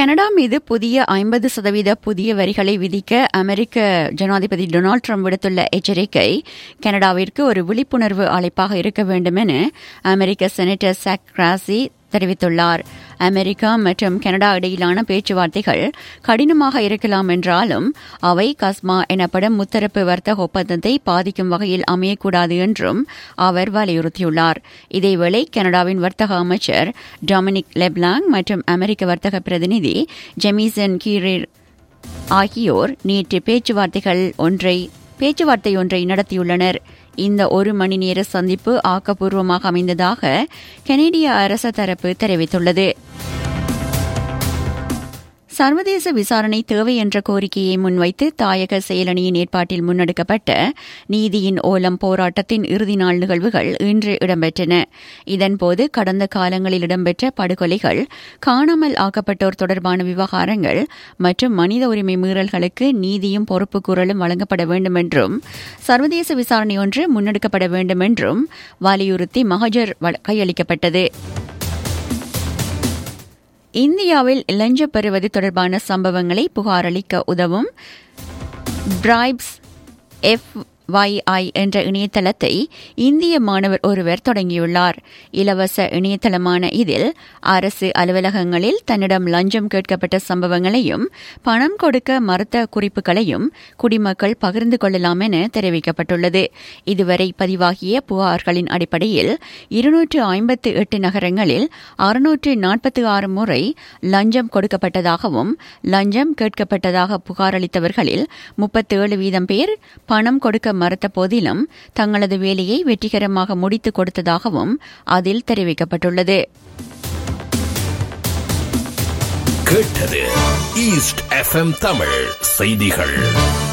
Canada மீது புதிய ஐம்பது சதவீத புதிய வரிகளை விதிக்க அமெரிக்க ஜனாதிபதி டொனால்டு ட்ரம்ப் விடுத்துள்ள எச்சரிக்கை கனடாவிற்கு ஒரு விழிப்புணர்வு அழைப்பாக இருக்க வேண்டும் என அமெரிக்க செனட்டர் சாக் கிராசி தெரிவித்துள்ளார் அமெரிக்கா மற்றும் கனடா இடையிலான பேச்சுவார்த்தைகள் கடினமாக இருக்கலாம் என்றாலும் அவை கஸ்மா எனப்படும் முத்தரப்பு வர்த்தக ஒப்பந்தத்தை பாதிக்கும் வகையில் அமையக்கூடாது என்றும் அவர் வலியுறுத்தியுள்ளார் இதேவேளை கனடாவின் வர்த்தக அமைச்சர் டொமினிக் லெப்லாங் மற்றும் அமெரிக்க வர்த்தக பிரதிநிதி ஜெமிசன் கீரர் ஆகியோர் நேற்று பேச்சுவார்த்தைகள் ஒன்றை பேச்சுவார்த்தை ஒன்றை நடத்தியுள்ளனர் இந்த ஒரு மணி நேர சந்திப்பு ஆக்கப்பூர்வமாக அமைந்ததாக கனேடிய அரச தரப்பு தெரிவித்துள்ளது சர்வதேச விசாரணை தேவை என்ற கோரிக்கையை முன்வைத்து தாயக செயலணியின் ஏற்பாட்டில் முன்னெடுக்கப்பட்ட நீதியின் ஓலம் போராட்டத்தின் இறுதி நாள் நிகழ்வுகள் இன்று இடம்பெற்றன இதன்போது கடந்த காலங்களில் இடம்பெற்ற படுகொலைகள் காணாமல் ஆக்கப்பட்டோர் தொடர்பான விவகாரங்கள் மற்றும் மனித உரிமை மீறல்களுக்கு நீதியும் பொறுப்புக்கூறலும் வழங்கப்பட வேண்டும் என்றும் சர்வதேச விசாரணை ஒன்று முன்னெடுக்கப்பட வேண்டும் என்றும் வலியுறுத்தி மகஜர் கையளிக்கப்பட்டது இந்தியாவில் லஞ்ச பெறுவது தொடர்பான சம்பவங்களை புகாரளிக்க உதவும் பிரைப்ஸ் எஃப் YI என்ற இணையதளத்தை இந்திய மாணவர் ஒருவர் தொடங்கியுள்ளார் இலவச இணையதளமான இதில் அரசு அலுவலகங்களில் தன்னிடம் லஞ்சம் கேட்கப்பட்ட சம்பவங்களையும் பணம் கொடுக்க மறுத்த குறிப்புகளையும் குடிமக்கள் பகிர்ந்து கொள்ளலாம் என தெரிவிக்கப்பட்டுள்ளது இதுவரை பதிவாகிய புகார்களின் அடிப்படையில் இருநூற்று ஐம்பத்து எட்டு நகரங்களில் அறுநூற்று நாற்பத்தி ஆறு முறை லஞ்சம் கொடுக்கப்பட்டதாகவும் லஞ்சம் கேட்கப்பட்டதாக புகாரளித்தவர்களில் முப்பத்தேழு வீதம் பேர் பணம் கொடுக்க மறுத்த போதிலும் தங்களது வேலையை வெற்றிகரமாக முடித்துக் கொடுத்ததாகவும் அதில் தெரிவிக்கப்பட்டுள்ளது கேட்டது ஈஸ்ட் எஃப்எம் தமிழ் செய்திகள்